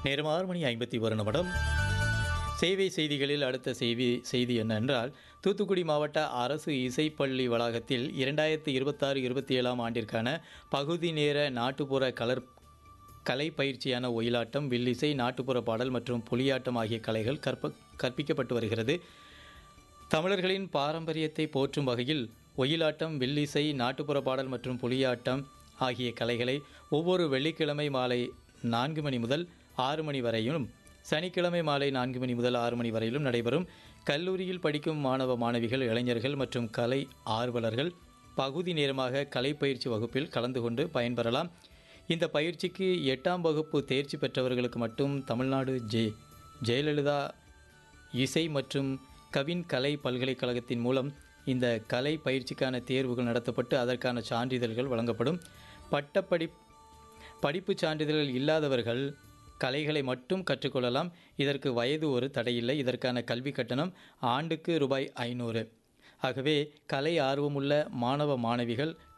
நேரம் ஆறு மணி ஐம்பத்தி ஒரு நிமிடம் சேவை செய்திகளில் அடுத்த செய்தி செய்தி என்னவென்றால் தூத்துக்குடி மாவட்ட அரசு இசைப்பள்ளி வளாகத்தில் இரண்டாயிரத்தி இருபத்தாறு இருபத்தி ஏழாம் ஆண்டிற்கான பகுதி நேர நாட்டுப்புற கலர் கலை பயிற்சியான ஒயிலாட்டம் வில்லிசை நாட்டுப்புற பாடல் மற்றும் புலியாட்டம் ஆகிய கலைகள் கற்ப கற்பிக்கப்பட்டு வருகிறது தமிழர்களின் பாரம்பரியத்தை போற்றும் வகையில் ஒயிலாட்டம் வில்லிசை நாட்டுப்புற பாடல் மற்றும் புலியாட்டம் ஆகிய கலைகளை ஒவ்வொரு வெள்ளிக்கிழமை மாலை நான்கு மணி முதல் ஆறு மணி வரையிலும் சனிக்கிழமை மாலை நான்கு மணி முதல் ஆறு மணி வரையிலும் நடைபெறும் கல்லூரியில் படிக்கும் மாணவ மாணவிகள் இளைஞர்கள் மற்றும் கலை ஆர்வலர்கள் பகுதி நேரமாக கலை பயிற்சி வகுப்பில் கலந்து கொண்டு பயன்பெறலாம் இந்த பயிற்சிக்கு எட்டாம் வகுப்பு தேர்ச்சி பெற்றவர்களுக்கு மட்டும் தமிழ்நாடு ஜே ஜெயலலிதா இசை மற்றும் கவின் கலை பல்கலைக்கழகத்தின் மூலம் இந்த கலை பயிற்சிக்கான தேர்வுகள் நடத்தப்பட்டு அதற்கான சான்றிதழ்கள் வழங்கப்படும் பட்டப்படி படிப்பு சான்றிதழ்கள் இல்லாதவர்கள் கலைகளை மட்டும் கற்றுக்கொள்ளலாம் இதற்கு வயது ஒரு தடையில்லை இதற்கான கல்வி கட்டணம் ஆண்டுக்கு ரூபாய் ஐநூறு ஆகவே கலை ஆர்வமுள்ள மாணவ மாணவிகள்